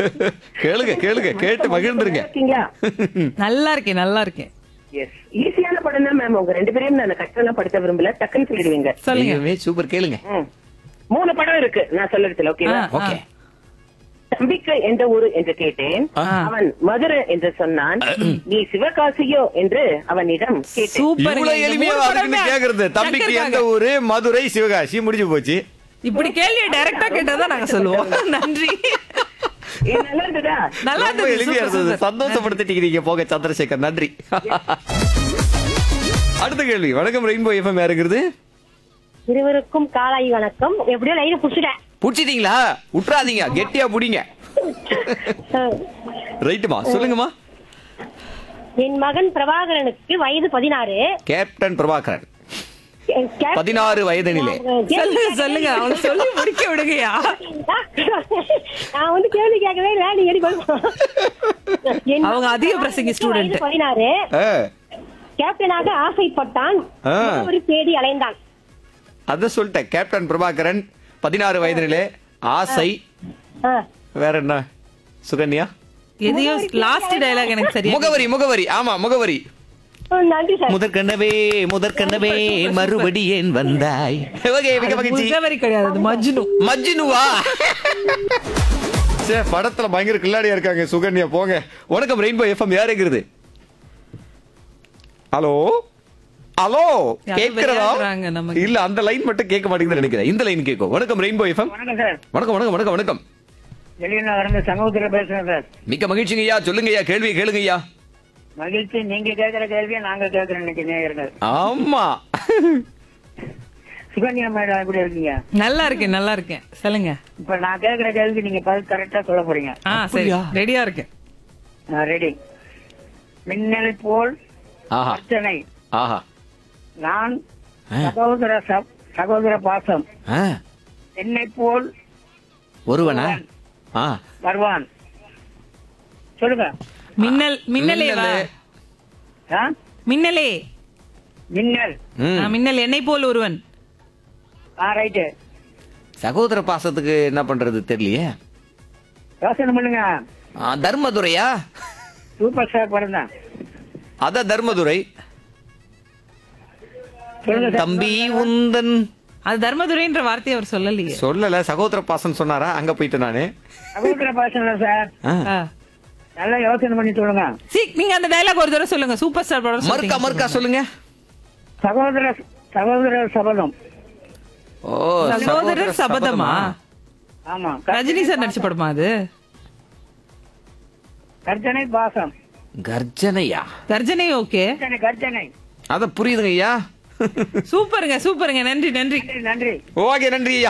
கேளுங்க கேளுங்க கேட்டு மகிழ்ந்துருங்க இருக்கீங்களா நல்லா இருக்கேன் நல்லா இருக்கேன் எஸ் ஈஸியான படம் தான் மேம் உங்க ரெண்டு பேரையும் நான் கஷ்டம் படுத்த விரும்பல டக்குன்னு சொல்லிடுவீங்க சொல்லுங்க நீங்களுமே சூப்பர் கேளுங்க ம். மூணு படம் இருக்கு நான் சொல்லறதுல ஓகேவா ஆ. ஓகே தம்பிக்கு எந்த ஊரு என்று கேட்டேன் ஆ. அவன் மதுரை என்று சொன்னான் நீ சிவகாசியோ என்று அவனிடம் கேட்டேன் சூப்பர் இவ்வளவு எளிமையா அதுக்குன்னு கேக்குறது தம்பிக்கு எந்த ஊரு மதுரை சிவகாசி முடிஞ்சு போச்சு இப்படி கேள்வியை டைரக்டா கேட்டதா நாங்க சொல்லுவோம் நன்றி இது நல்லா இருந்ததா நல்லா ரொம்ப இருந்தது எளிமையா சூப்பர், இருந்தது சூப்பர். சந்தோஷப்படுத்திட்டீங்க போக சந்திரசேகர் நன்றி அடுத்த கேள்வி வணக்கம் ரெயின்போ எஃப்எம் யாருங்கிறது இருவருக்கும் காலாய் வணக்கம் எப்படியோ லைன் புடிச்சிட்டேன் புடிச்சிட்டீங்களா விட்டுறாதீங்க கெட்டியா புடிங்க ரைட்டுமா சொல்லுங்கம்மா என் மகன் பிரபாகரனுக்கு வயது பதினாறு கேப்டன் பிரபாகரன் பதினாறு வயதினிலே சொல்லுங்க சொல்லுங்க அவங்க சொல்லி முடிக்க விடுங்கயா நான் வந்து கேள்வி கேட்கவே இல்லை நீங்க எப்படி பதில் என் அவங்க அதிக மகன் பிரசங்கி வயது student. பதினாறு ஆ, கேப்டனாக ஆசைப்பட்டான் ஆ. ஒரு தேடி அலைந்தான் அத சொல்லிட்டேன் கேப்டன் பிரபாகரன் பதினாறு வயதினிலே ஆசை ஆ. வேற என்ன சுகன்யா எதையோ லாஸ்ட் டயலாக் எனக்கு சரியா முகவரி முகவரி ஆமா முகவரி ம், நன்றி சார் முதற்கண்ணவே முதற்கண்ணவே மறுபடி ஏன் வந்தாய் ஓகே மிக மகிழ்ச்சி முகவரி கிடையாது அது மஜ்னு மஜ்னுவா சே படத்துல பயங்கர கில்லாடியா இருக்காங்க சுகன்யா போங்க வணக்கம் ரெயின்போ எஃப்எம் யாருங்கிறது ஹலோ ஹலோ யாரோ கேக்குறதா விளையாடுறாங்க நமக்கு. இல்ல அந்த லைன் மட்டும் கேட்க மாட்டேங்குதுன்னு நினைக்கிறேன் இந்த லைன் கேட்கும் வணக்கம் ரெயின்போ எஃப்எம் வணக்கம் சார் வணக்கம் வணக்கம் வணக்கம் வணக்கம் வெளிநகர்ந்து சமூகத்துல பேசுறேன் சார் மிக்க மகிழ்ச்சிங்க ஐயா சொல்லுங்க ஐயா கேள்வி கேளுங்க ஐயா மகிழ்ச்சி நீங்க கேக்குற கேள்வியை நாங்க கேக்குறோம் இன்னைக்கு நேயர்கள் ஆமா சுகன்யா மேடம் எப்படி இருக்கீங்க நல்லா இருக்கேன் நல்லா இருக்கேன் சொல்லுங்க இப்ப நான் கேக்குற கேள்விக்கு நீங்க பதில் கரெக்டா சொல்ல போறீங்க ஆ சரி அப்படியா? ரெடியா இருக்கேன் ரெடி மின்னல் போல் ஆஹா அர்ச்சனை ஆஹா நான் ஆ. சகோதர சப்- சகோதர பாசம் ஆ, என்னை போல் ஒருவனா ஆ வருவான் சொல்லுங்க மின்னல் மின்னலே வா மின்னலே. ஆ? மின்னலே மின்னல் ம். ஆ, மின்னல் என்னை போல் ஒருவன் ஆ ரைட்டு சகோதர பாசத்துக்கு என்ன பண்றது தெரியலையே யோசனை பண்ணுங்க ஆ, தர்மதுரையா சூப்பர் ஸ்டார் படம் தான் அத தர்மதுரை சொல்லுங்க சார். தம்பி உந்தன் அது தர்மதுரைன்ற வார்த்தையை அவர் சொல்லலையே சொல்லல சகோதர பாசம் சொன்னாரா அங்க போயிட்டு நானு சகோதர பாசம் இல்ல சார் ஆ. ஆ. நல்லா யோசனை பண்ணி சொல்லுங்க சீ நீங்க அந்த டயலாக் ஒரு தடவை சொல்லுங்க சூப்பர் ஸ்டார் படம் மறுக்கா சொல்லிட்டீங்க. மறுக்கா சொல்லுங்க சகோதர சகோதர சபதம் ஓ சகோதரர் சபதமா ஆமா ரஜினி சார் நடிச்ச படமா அது கர்ஜனை பாசம் கர்ஜனையா கர்ஜனை ஓகே கர்ஜனை கர்ஜனை அத புரியுதுங்க ஐயா சூப்பருங்க சூப்பருங்க நன்றி நன்றி நன்றி நன்றி ஓகே நன்றி ஐயா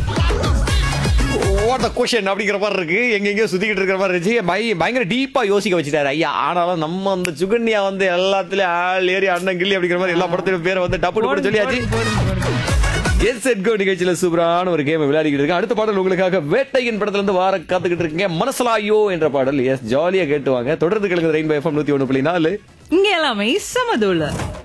வாட் கொஷன் அப்படிங்கிற மாதிரி இருக்கு எங்க எங்கேயோ சுத்திக்கிட்டு இருக்கிற மாதிரி இருந்துச்சு பய பயங்கர டீப்பா யோசிக்க வச்சுட்டாரு ஐயா ஆனாலும் நம்ம அந்த சுகன்யா வந்து எல்லாத்துலயும் ஆள் ஏறி அண்ணன் கிள்ளி அப்படிங்கிற மாதிரி எல்லா படத்தையும் பேரை வந்து டப்பு டப்பு சொல்லியாச்சு எஸ் செட் கோ நிகழ்ச்சியில சூப்பரான ஒரு கேம் விளையாடிக்கிட்டு இருக்கேன் அடுத்த பாடல் உங்களுக்காக வேட்டையின் படத்துல இருந்து வார காத்துக்கிட்டு இருக்கீங்க மனசலாயோ என்ற பாடல் எஸ் ஜாலியா கேட்டுவாங்க தொடர்ந்து கிழங்கு ரெயின்போ எஃப்எம் நூத்தி ஒண்ணு புள்ளி நாலு இங்க எல்லாமே சமதுள்ள